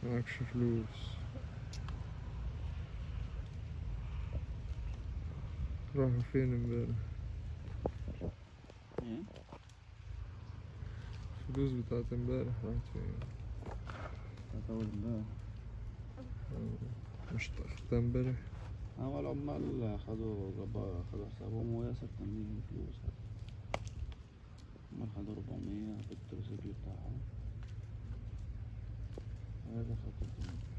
معكش فلوس راحوا فين امبارح ايه الفلوس بتاعت امبارح راحت فين تطور الله مش تاخدها امبارح هو العمال خدوا جبا خدوا حسابهم وهي ست تمانين فلوس العمال خدوا ربعمية في التريسيكل بتاعهم هذا خدوا